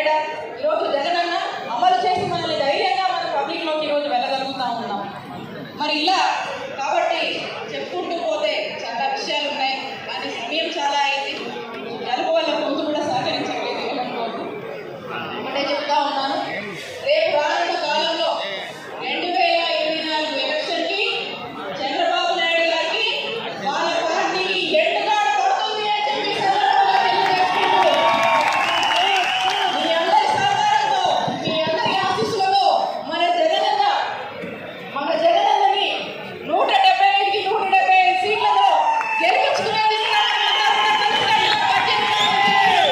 బిడ్డ ఈరోజు జగనన్న అమలు చేసి మనల్ని ధైర్యంగా మన పబ్లిక్లోకి ఈరోజు వెళ్ళగలుగుతా ఉన్నాం మరి ఇలా కాబట్టి చెప్పుకుంటూ పోతే చాలా విషయాలు ఉన్నాయి కానీ సమయం చాలా అయింది జలుబు వల్ల గొంతు కూడా సహకరించట్లేదు ఏమనుకోవద్దు ఒకటే చెప్తా ఉన్నాను రేపు రానున్న కాలంలో రెండు వేల ఇరవై నాలుగు ఎలక్షన్కి చంద్రబాబు నాయుడు గారికి వాళ్ళ పార్టీకి ఎండుగాడ పడుతుంది అని చెప్పి ఈ సందర్భంగా తెలియజేసుకుంటూ మీ అందరి సహకారంతో మీ అందరి ఆశీస్సులతో మన జగనన్న మన జగనన్నని నూట డెబ్బై ఐదుకి నూట డెబ్బై ఐదు సీట్లతో గెలిపించుకునే దిశగా మనందరం కూడా కలిసికట్టుగా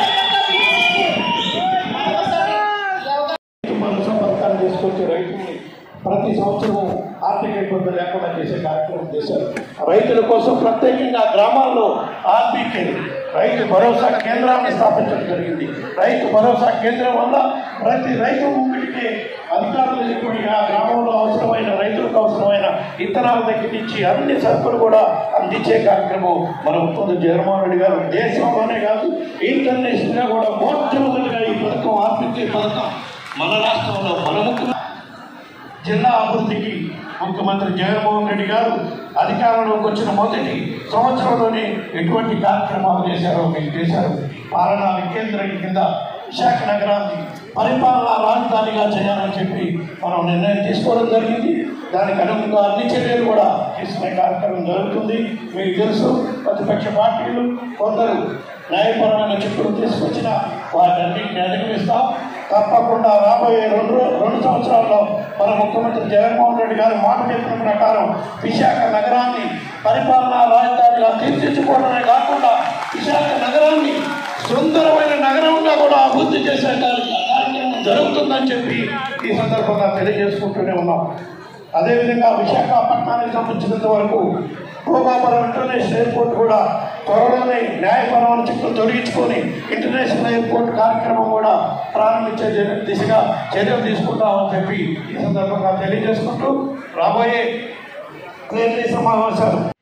మరొకసారి ఈ అవకాశం భరోసా పథకాన్ని తీసుకొచ్చి రైతుల్ని ప్రతి సంవత్సరం ఆర్థిక ఇబ్బంది లేకుండా చేసే కార్యక్రమం చేశారు రైతుల కోసం ప్రత్యేకంగా గ్రామాల్లో ఆర్బీకే రైతు భరోసా కేంద్రాన్ని స్థాపించడం జరిగింది రైతు భరోసా కేంద్రం వల్ల ప్రతి రైతు ముంగిటికి అధికారులు ఇప్పుడు ఆ గ్రామంలో అవసరమైన రైతులకు అవసరమైన ఇత్తనాల దగ్గర నుంచి అన్ని సరుకులు కూడా అందించే కార్యక్రమం మన ముఖ్యమంత్రి జగన్మోహన్ రెడ్డి గారు దేశంలోనే కాదు ఇంటర్నేషనల్గా కూడా మొట్టమొదటిగా ఈ పథకం ఆర్బీకే పథకం మన రాష్ట్రంలో మన ముఖ్యమంత్రి జిల్లా అభివృద్ధికి ముఖ్యమంత్రి జగన్మోహన్ రెడ్డి గారు అధికారంలోకి వచ్చిన మొదటి సంవత్సరంలోనే ఎటువంటి కార్యక్రమాలు చేశారో మీకు చేశారు పాలనా వికేంద్రం కింద విశాఖ నగరాన్ని పరిపాలనా రాజధానిగా చేయాలని చెప్పి మనం నిర్ణయం తీసుకోవడం జరిగింది దానికి అనుగుణంగా అన్ని చర్యలు కూడా తీసుకునే కార్యక్రమం జరుగుతుంది మీకు తెలుసు ప్రతిపక్ష పార్టీలు కొందరు న్యాయపరమైన చిక్కులు తీసుకొచ్చిన వాటన్నింటిని అధిగమిస్తాం తప్పకుండా రాబోయే రెండు రెండు సంవత్సరాల్లో మన ముఖ్యమంత్రి జగన్మోహన్ రెడ్డి గారు మాట చెప్పిన ప్రకారం విశాఖ నగరాన్ని పరిపాలనా రాజధానిగా తీర్చిదిద్దుకోవడమే కాకుండా విశాఖ నగరాన్ని సుందరమైన నగరంగా కూడా అభివృద్ధి చేసే కార్య- కార్యక్రమం జరుగుతుందని చెప్పి ఈ సందర్భంగా తెలియజేసుకుంటూనే ఉన్నాం అదేవిధంగా విశాఖపట్నానికి సంబంధించినంత వరకు భూమాపురం ఇంటర్నేషనల్ ఎయిర్పోర్ట్ కూడా త్వరలోనే న్యాయపరమైన చిక్కులు తొలగించుకొని ఇంటర్నేషనల్ ఎయిర్పోర్ట్ కార్యక్రమం కూడా ప్రారంభించే ది- దిశగా చర్యలు తీసుకుంటామని చెప్పి ఈ సందర్భంగా తెలియజేసుకుంటూ రాబోయే కేంద్రీయ సమావేశాలు